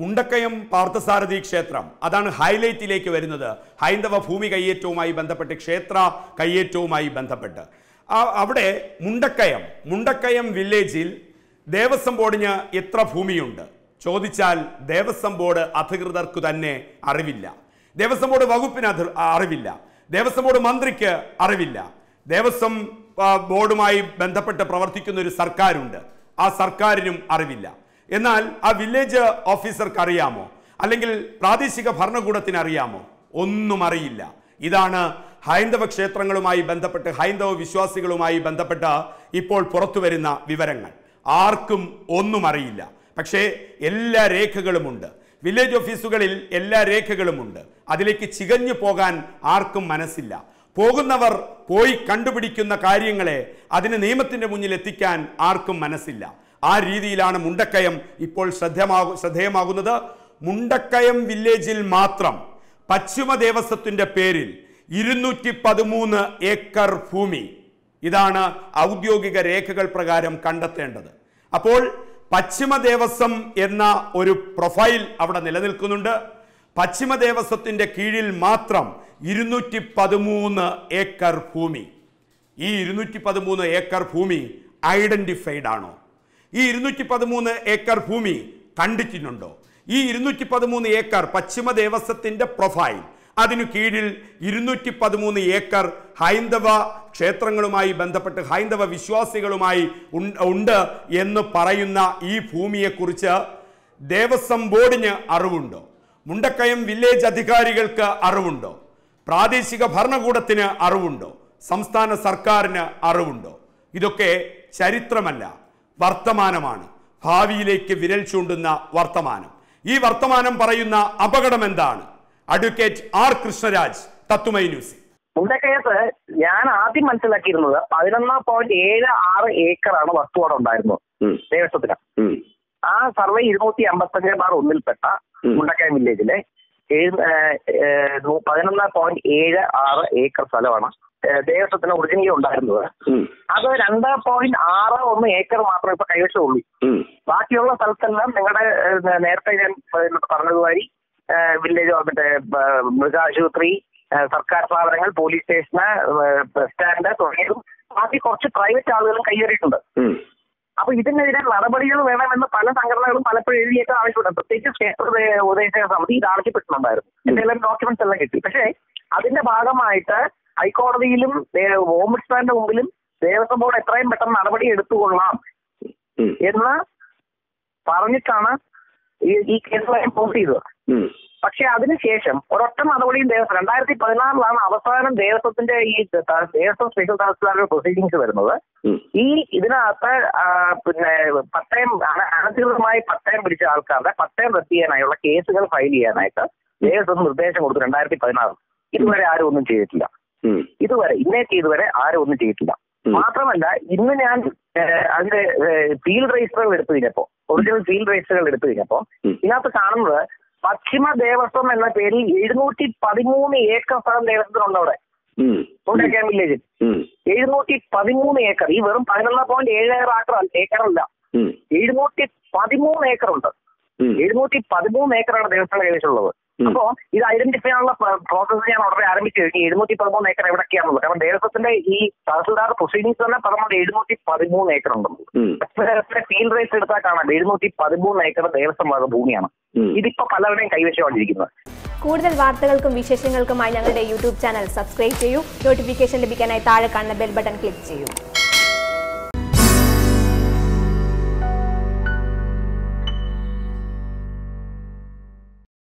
മുണ്ടക്കയം പാർത്ഥസാരഥി ക്ഷേത്രം അതാണ് ഹൈലൈറ്റിലേക്ക് വരുന്നത് ഹൈന്ദവ ഭൂമി കയ്യേറ്റവുമായി ബന്ധപ്പെട്ട് ക്ഷേത്ര കയ്യേറ്റവുമായി ബന്ധപ്പെട്ട് ആ- അവിടെ മുണ്ടക്കയം മുണ്ടക്കയം വില്ലേജിൽ ദേവസ്വം ബോർഡിന് എത്ര ഭൂമിയുണ്ട് ചോദിച്ചാൽ ദേവസ്വം ബോർഡ് അധികൃതർക്ക് തന്നെ അറിവില്ല ദേവസ്വം ബോർഡ് വകുപ്പിന് അത് അറിവില്ല ദേവസ്വം ബോർഡ് മന്ത്രിക്ക് അറിവില്ല ദേവസ്വം ആ, ബോർഡുമായി ബന്ധപ്പെട്ട് പ്രവർത്തിക്കുന്ന ഒരു സർക്കാരുണ്ട് ആ സർക്കാരിനും അറിവില്ല എന്നാൽ ആ വില്ലേജ് ഓഫീസർക്ക് അറിയാമോ അല്ലെങ്കിൽ പ്രാദേശിക ഭരണകൂടത്തിന് അറിയാമോ ഒന്നും അറിയില്ല ഇതാണ് ഹൈന്ദവ ക്ഷേത്രങ്ങളുമായി ബന്ധപ്പെട്ട് ഹൈന്ദവ വിശ്വാസികളുമായി ബന്ധപ്പെട്ട ഇപ്പോൾ പുറത്തു വരുന്ന വിവരങ്ങൾ ആർക്കും ഒന്നും അറിയില്ല പക്ഷേ എല്ലാ രേഖകളുമുണ്ട് വില്ലേജ് ഓഫീസുകളിൽ എല്ലാ രേഖകളുമുണ്ട് അതിലേക്ക് ചികഞ്ഞു പോകാൻ ആർക്കും മനസ്സില്ല പോകുന്നവർ പോയി കണ്ടുപിടിക്കുന്ന കാര്യങ്ങളെ അതിന് നിയമത്തിന്റെ മുന്നിൽ എത്തിക്കാൻ ആർക്കും മനസ്സില്ല ആ രീതിയിലാണ് മുണ്ടക്കയം ഇപ്പോൾ ശ്രദ്ധമാകു ശ്രദ്ധേയമാകുന്നത് മുണ്ടക്കയം വില്ലേജിൽ മാത്രം പശ്ചിമ ദേവസ്വത്തിന്റെ പേരിൽ ഇരുന്നൂറ്റി പതിമൂന്ന് ഏക്കർ ഭൂമി ഇതാണ് ഔദ്യോഗിക രേഖകൾ പ്രകാരം കണ്ടെത്തേണ്ടത് അപ്പോൾ പശ്ചിമ ദേവസ്വം എന്ന ഒരു പ്രൊഫൈൽ അവിടെ നിലനിൽക്കുന്നുണ്ട് പശ്ചിമ ദേവസ്വത്തിന്റെ കീഴിൽ മാത്രം ഇരുന്നൂറ്റി പതിമൂന്ന് ഏക്കർ ഭൂമി ഈ ഇരുന്നൂറ്റി പതിമൂന്ന് ഏക്കർ ഭൂമി ഐഡന്റിഫൈഡ് ആണോ ഈ ഇരുന്നൂറ്റി പതിമൂന്ന് ഏക്കർ ഭൂമി കണ്ടിട്ടുണ്ടോ ഈ ഇരുന്നൂറ്റി പതിമൂന്ന് ഏക്കർ പശ്ചിമ ദേവസ്വത്തിന്റെ പ്രൊഫൈൽ അതിനു കീഴിൽ ഇരുന്നൂറ്റി പതിമൂന്ന് ഏക്കർ ഹൈന്ദവ ക്ഷേത്രങ്ങളുമായി ബന്ധപ്പെട്ട് ഹൈന്ദവ വിശ്വാസികളുമായി ഉൺ- ഉണ്ട് എന്ന് പറയുന്ന ഈ ഭൂമിയെക്കുറിച്ച് ദേവസ്വം ബോർഡിന് അറിവുണ്ടോ മുണ്ടക്കയം വില്ലേജ് അധികാരികൾക്ക് അറിവുണ്ടോ പ്രാദേശിക ഭരണകൂടത്തിന് അറിവുണ്ടോ സംസ്ഥാന സർക്കാരിന് അറിവുണ്ടോ ഇതൊക്കെ ചരിത്രമല്ല വർത്തമാനമാണ് ഭാവിയിലേക്ക് വിരൽ ചൂണ്ടുന്ന വർത്തമാനം ഈ വർത്തമാനം പറയുന്ന അപകടം എന്താണ് അഡ്വക്കേറ്റ് ആർ കൃഷ്ണരാജ് തത്തുമൈ ന്യൂസ് മുണ്ടക്കയത്ത് ഞാൻ ആദ്യം മനസ്സിലാക്കിയിരുന്നത് പതിനൊന്ന് പോയിന്റ് ഏഴ് ആറ് ഏക്കറാണ് വസ്തു അവിടെ ഉണ്ടായിരുന്നത് ഉം. ദേവസ്വത്തിന് ഉം. ആ സർവേ ഇരുന്നൂറ്റി അമ്പത്തഞ്ച് ബാർ ഒന്നിൽപ്പെട്ട ഉം. മുണ്ടക്കയം വില്ലേജിലെ ഏഴ് ഏഹ് ഏഹ് നൂ- പതിനൊന്ന് പോയിന്റ് ഏഴ് ആറ് ഏക്കർ സ്ഥലമാണ് ഏഹ് ദേവസ്വത്തിന് ഒറിജിനലി ഉണ്ടായിരുന്നത് ഉം. അത് രണ്ട് പോയിന്റ് ആറ് ഒന്ന് ഏക്കർ മാത്രമേ ഇപ്പൊ കൈവശമുള്ളൂ ഉം. ബാക്കിയുള്ള സ്ഥലത്തെല്ലാം നിങ്ങളുടെ ഏഹ്, നേരത്തെ ഞാൻ ഏഹ്, പറഞ്ഞതുമാതിരി ഏഹ്, വില്ലേജ് മറ്റേ ഏഹ്, മൃഗാശുപത്രി ഏഹ്, സർക്കാർ സ്ഥാപനങ്ങൾ പോലീസ് സ്റ്റേഷന് ഏഹ്, ബസ് സ്റ്റാൻഡ് തുടങ്ങിയതും ബാക്കി കുറച്ച് പ്രൈവറ്റ് ആളുകളും കൈയേറിയിട്ടുണ്ട് ഉം. അപ്പൊ ഇതിനെതിരെ നടപടികൾ വേണമെന്ന് പല സംഘടനകളും പലപ്പോഴും എഴുതിയൊക്കെ ആവശ്യപ്പെട്ടു പ്രത്യേകിച്ച് ക്ഷേത്ര ഉപ- ഉപദേശക സമിതി ഇത് ആവശ്യപ്പെട്ടിട്ടുണ്ടായിരുന്നു എന്റെ എല്ലാം ഡോക്യുമെന്റ്സ് എല്ലാം കിട്ടി പക്ഷേ അതിന്റെ ഭാഗമായിട്ട് ഹൈക്കോടതിയിലും ഓംബുഡ്സ്മാന്റെ മുമ്പിലും ദേവസ്വം ബോർഡ് എത്രയും പെട്ടെന്ന് നടപടി എടുത്തുകൊള്ളാം ഉം. എന്ന് പറഞ്ഞിട്ടാണ് ഈ ഈ കേസ് പോസ്റ്റ് ചെയ്തത് ഉം. പക്ഷെ അതിനുശേഷം ഒരൊറ്റ നടപടിയും ദേവസ്വം രണ്ടായിരത്തി പതിനാറിലാണ് അവസാനം ദേവസ്വത്തിന്റെ ഈ ത- ദേവസ്വം സ്പെഷ്യൽ തഹസിൽദാരുടെ പ്രൊസീഡിങ്സ് വരുന്നത് ഉം. ഈ ഇതിനകത്ത് ആ, പിന്നെ പട്ടയം അന- അനധികൃതമായി പട്ടയം പിടിച്ച ആൾക്കാരുടെ പട്ടയം റദ്ദ് ചെയ്യാനായുള്ള കേസുകൾ ഫയൽ ചെയ്യാനായിട്ട് ദേവസ്വം നിർദ്ദേശം കൊടുത്തു രണ്ടായിരത്തി പതിനാറ് ഇതുവരെ ആരും ഒന്നും ചെയ്തിട്ടില്ല ഉം. ഇതുവരെ ഇന്നേക്ക് ഇതുവരെ ആരും ഒന്നും ചെയ്തിട്ടില്ല ഉം. മാത്രമല്ല ഇന്ന് ഞാൻ ഏഹ്, അതിന്റെ ഫീൽഡ് രജിസ്റ്ററുകൾ എടുത്തു കഴിഞ്ഞപ്പോ ഒറിജിനൽ ഫീൽഡ് രജിസ്റ്ററുകൾ എടുത്തു കഴിഞ്ഞപ്പോ ഉം. ഇതിനകത്ത് കാണുന്നത് പശ്ചിമ ദേവസ്വം എന്ന പേരിൽ എഴുന്നൂറ്റി പതിമൂന്ന് ഏക്കർ സ്ഥലം ദേവസ്വത്തിനുണ്ട് അവിടെ ഉം. മുണ്ടക്കയം വില്ലേജിൽ ഉം. എഴുന്നൂറ്റി പതിമൂന്ന് ഏക്കർ ഈ വെറും പതിനൊന്ന് പോയിന്റ് ഏഴ് ഏക്കർ ആക്കർ ഏക്കറല്ല ഉം. എഴുന്നൂറ്റി പതിമൂന്ന് ഏക്കർ ഉണ്ട് ഉം. എഴുന്നൂറ്റി പതിമൂന്ന് ഏക്കറാണ് ദേവസ്വം കൈവശമുള്ളത് ഉം. അപ്പോ ഇത് ഐഡന്റിഫൈ ചെയ്യാനുള്ള പ്രോസസ്സ് ഞാൻ ഉടനെ ആരംഭിച്ചു കഴിഞ്ഞു എഴുന്നൂറ്റി പതിമൂന്ന് ഏക്കർ എവിടൊക്കെയാണുള്ളത് കാരണം ദേവസ്വത്തിന്റെ ഈ തഹസിൽദാർ പ്രൊസീഡിങ്സ് തന്നെ പറഞ്ഞത് എഴുന്നൂറ്റി പതിമൂന്ന് ഏക്കർ ഉണ്ടെന്ന് ഉം. ഫീൽഡ് റേറ്റ് എടുത്താൽ കാണാം എഴുന്നൂറ്റി പതിമൂന്ന് ഏക്കർ ദേവസ്വം വക ഭൂമിയാണ് ഉം. ഇതിപ്പോ പലരുടെയും കൈവശമാണ്ടിരിക്കുന്നത് കൂടുതൽ വാർത്തകൾക്കും വിശേഷങ്ങൾക്കുമായി ഞങ്ങളുടെ യൂട്യൂബ് ചാനൽ സബ്സ്ക്രൈബ് ചെയ്യൂ നോട്ടിഫിക്കേഷൻ ലഭിക്കാനായി താഴെ കാണുന്ന ബെൽ ബട്ടൺ ക്ലിക്ക് ചെയ്യൂ